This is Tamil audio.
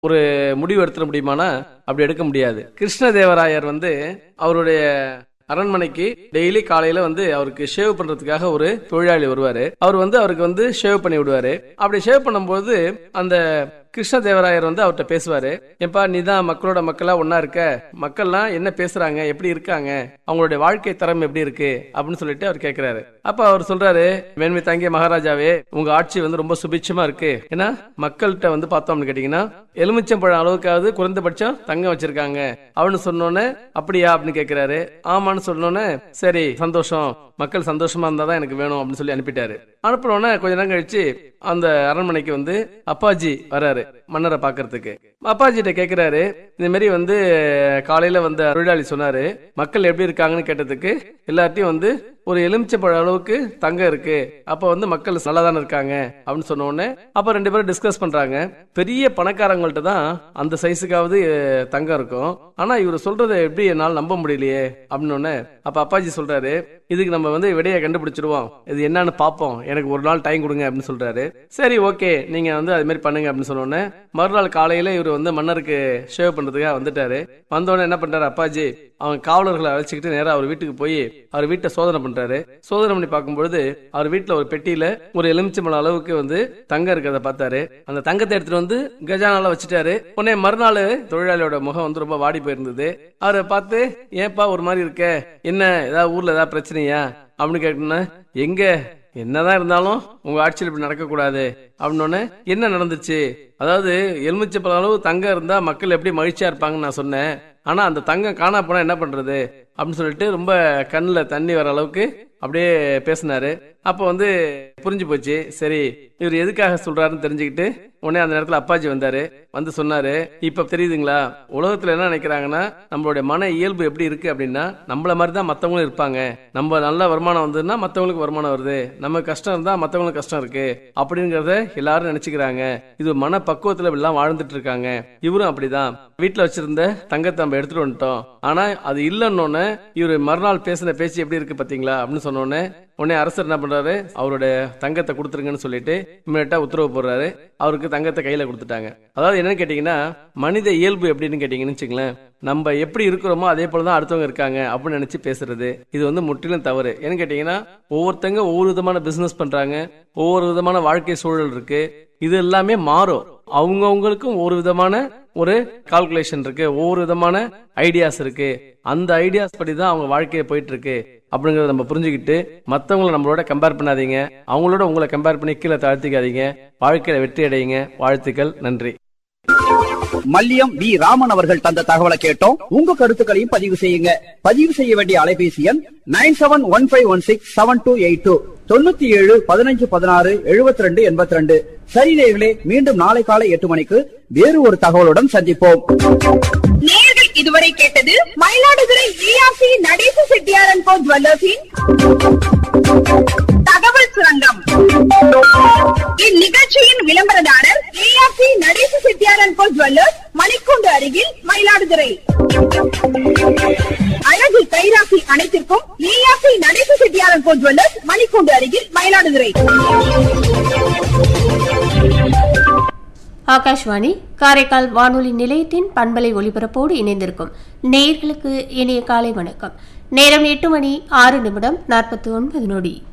ஒரு முடிவு எடுத்துட முடியுமானா அப்படி எடுக்க முடியாது கிருஷ்ணதேவராயர் வந்து அவருடைய அரண்மனைக்கு டெய்லி காலையில வந்து அவருக்கு ஷேவ் பண்றதுக்காக ஒரு தொழிலாளி வருவாரு அவர் வந்து அவருக்கு வந்து ஷேவ் பண்ணி விடுவாரு அப்படி ஷேவ் பண்ணும்போது அந்த கிருஷ்ணதேவராயர் வந்து அவர்கிட்ட பேசுவாரு ஏப்பா நீ தான் மக்களோட மக்களா ஒன்னா இருக்க மக்கள்லாம் என்ன பேசுறாங்க எப்படி இருக்காங்க அவங்களுடைய வாழ்க்கை தரம் எப்படி இருக்கு அப்படின்னு சொல்லிட்டு அவர் கேக்குறாரு அப்ப அவர் சொல்றாரு மேன்மை தாங்கிய மகாராஜாவே உங்க ஆட்சி வந்து ரொம்ப சுபிட்சமா இருக்கு ஏன்னா மக்கள்கிட்ட வந்து பார்த்தோம்னு கேட்டீங்கன்னா எலுமிச்சம்பழம் அளவுக்காவது குறைந்தபட்சம் தங்கம் வச்சிருக்காங்க அப்படின்னு சொன்னோன்னே அப்படியா அப்படின்னு கேக்குறாரு ஆமான்னு சொன்னோன்னே சரி சந்தோஷம் மக்கள் சந்தோஷமா இருந்தா தான் எனக்கு வேணும் அப்படின்னு சொல்லி அனுப்பிட்டாரு அனுப்பினோடனே கொஞ்ச நேரம் கழிச்சு அந்த அரண்மனைக்கு வந்து அப்பாஜி வராரு மன்னரை பாக்குறதுக்கு அப்பாஜிட்ட கேக்குறாரு இந்த மாதிரி வந்து காலையில வந்த தொழிலாளி சொன்னாரு மக்கள் எப்படி இருக்காங்கன்னு கேட்டதுக்கு எல்லார்ட்டையும் வந்து ஒரு எலுமிச்சப்பழ அளவுக்கு தங்கம் இருக்கு அப்ப வந்து மக்கள் நல்லா தானே இருக்காங்க அப்படின்னு சொன்ன உடனே அப்ப ரெண்டு பேரும் டிஸ்கஸ் பண்றாங்க பெரிய பணக்காரங்கள்ட்ட தான் அந்த சைஸுக்காவது அஹ், தங்கம் இருக்கும் ஆனா இவர் சொல்றதை எப்படி என்னால நம்ப முடியலையே அப்படின்னு உடனே அப்ப அப்பாஜி சொல்றாரு இதுக்கு நம்ம வந்து விடையை கண்டுபிடிச்சிருவோம் இது என்னன்னு பாப்போம் எனக்கு ஒரு நாள் டைம் கொடுங்க அப்படின்னு சொல்றாரு சரி ஓகே நீங்க வந்து அது மாதிரி பண்ணுங்க அப்படின்னு சொன்ன உடனே மறுநாள் காலையில இவர் வந்து மன்னருக்கு ஷேவ் பண்றதுக்காக வந்துட்டாரு வந்த உடனே என்ன பண்றாரு அப்பாஜி அவங்க காவலர்களை அழைச்சிக்கிட்டு நேரா அவர் வீட்டுக்கு போய் அவர் வீட்டை சோதனை பண்றாரு சோதனை பண்ணி பார்க்கும்பொழுது அவர் வீட்டுல ஒரு பெட்டியில ஒரு எலுமிச்சம்பழம் அளவுக்கு வந்து தங்கம் இருக்கிறத பார்த்தாரு அந்த தங்கத்தை எடுத்துட்டு வந்து கஜானால வச்சுட்டாரு உடனே மறுநாள் தொழிலாளியோட முகம் வந்து ரொம்ப வாடி போயிருந்தது அவரை பார்த்து ஏன்பா ஒரு மாதிரி இருக்க என்ன ஏதாவது ஊர்ல ஏதாவது பிரச்சனையா அப்படின்னு கேட்டோன்னா எங்க என்னதான் இருந்தாலும் உங்க ஆட்சியில் இப்படி நடக்கக்கூடாது அப்படின்னு என்ன நடந்துச்சு அதாவது எலுமிச்சப்பழம் அளவு தங்கம் இருந்தா மக்கள் எப்படி மகிழ்ச்சியா இருப்பாங்கன்னு நான் சொன்னேன் ஆனா அந்த தங்கம் காணா போனா என்ன பண்றது அப்படின்னு சொல்லிட்டு ரொம்ப கண்ணுல தண்ணி வர அளவுக்கு அப்படியே பேசினாரு அப்ப வந்து புரிஞ்சு போச்சு சரி இவர் எதுக்காக சொல்றாருன்னு தெரிஞ்சுக்கிட்டு உடனே அந்த நேரத்துல அப்பாஜி வந்தாரு வந்து சொன்னாரு இப்ப தெரியுதுங்களா உலகத்துல என்ன நினைக்கிறாங்கன்னா நம்மளுடைய மன இயல்பு எப்படி இருக்கு அப்படின்னா நம்மள மாதிரி தான் மத்தவங்களும் இருப்பாங்க நம்ம நல்ல வருமானம் வந்ததுன்னா மத்தவங்களுக்கு வருமானம் வருது நம்ம கஷ்டம் இருந்தா மத்தவங்களுக்கு கஷ்டம் இருக்கு அப்படிங்கறத எல்லாரும் நினைச்சுக்கிறாங்க இது மன பக்குவத்துல எல்லாம் வாழ்ந்துட்டு இருக்காங்க இவரும் அப்படிதான் வீட்டுல வச்சிருந்த தங்கத்தை நம்ம எடுத்துட்டு வந்துட்டோம் ஆனா அது இல்லைன்னு இவரு மறுநாள் பேசின பேச்சு எப்படி இருக்கு பாத்தீங்களா அப்படின்னு சொன்ன உடனே உடனே அரசர் என்ன பண்றாரு அவருடைய தங்கத்தை கொடுத்துருங்கன்னு சொல்லிட்டு இம்மிடியா உத்தரவு போடுறாரு அவருக்கு தங்கத்தை கையில கொடுத்துட்டாங்க அதாவது என்னன்னு கேட்டீங்கன்னா மனித இயல்பு எப்படின்னு கேட்டீங்கன்னு வச்சுங்களேன் நம்ம எப்படி இருக்கிறோமோ அதே போலதான் அடுத்தவங்க இருக்காங்க அப்படின்னு நினைச்சு பேசுறது இது வந்து முற்றிலும் தவறு ஏன்னு கேட்டீங்கன்னா ஒவ்வொருத்தங்க ஒவ்வொரு விதமான பிசினஸ் பண்றாங்க ஒவ்வொரு விதமான வாழ்க்கை சூழல் இருக்கு இது எல்லாமே மாறும் அவங்கவுங்களுக்கும் ஒரு விதமான ஒரு கால்குலேஷன் இருக்கு ஒவ்வொரு விதமான ஐடியாஸ் இருக்கு அந்த ஐடியாஸ் படி தான் அவங்க வாழ்க்கையை போயிட்டு இருக்கு அப்படிங்கறத நம்ம புரிஞ்சுக்கிட்டு மத்தவங்கள நம்மளோட கம்பேர் பண்ணாதீங்க அவங்களோட உங்களை கம்பேர் பண்ணி கீழே தாழ்த்திக்காதீங்க வாழ்க்கையில வெற்றி அடையுங்க வாழ்த்துக்கள் நன்றி மல்லியம் வி ராமன் அவர்கள் தந்த தகவலை கேட்டோம் உங்க கருத்துக்களையும் பதிவு செய்யுங்க பதிவு செய்ய வேண்டிய அலைபேசி எண் nine seven one five one six seven two eight two தொண்ணூத்தி ஏழு பதினஞ்சு பதினாறு எழுபத்தி ரெண்டு எண்பத்தி ரெண்டு சரி நேயர்களே மீண்டும் நாளை காலை எட்டு மணிக்கு வேறு ஒரு தகவலுடன் சந்திப்போம் நேயர்கள் இதுவரை கேட்டது மயிலாடுதுறை ஏஆர்சி நடேச செட்டியாரன் கோ ஜுவல்லர்ஸின் தகவல் சுரங்கம் இந்நிகழ்ச்சியின் விளம்பரதாரர் ஏஆர்சி நடேச செட்டியாரன் கோ ஜுவல்லர்ஸ் மணிக்கூண்டு அருகில் மயிலாடுதுறை அழகு கைராசி அனைத்திற்கும் ஏஆர்சி நடேச செட்டியாரன் கோ ஜுவல்லர்ஸ் மணிக்கூண்டு அருகில் மயிலாடுதுறை ஆகாஷ்வாணி காரைக்கால் வானொலி நிலையத்தின் பண்பலை ஒலிபரப்போடு இணைந்திருக்கும் நேயர்களுக்கு இனிய காலை வணக்கம் நேரம் எட்டு மணி ஆறு நிமிடம் நாற்பத்தி ஒன்பது நொடி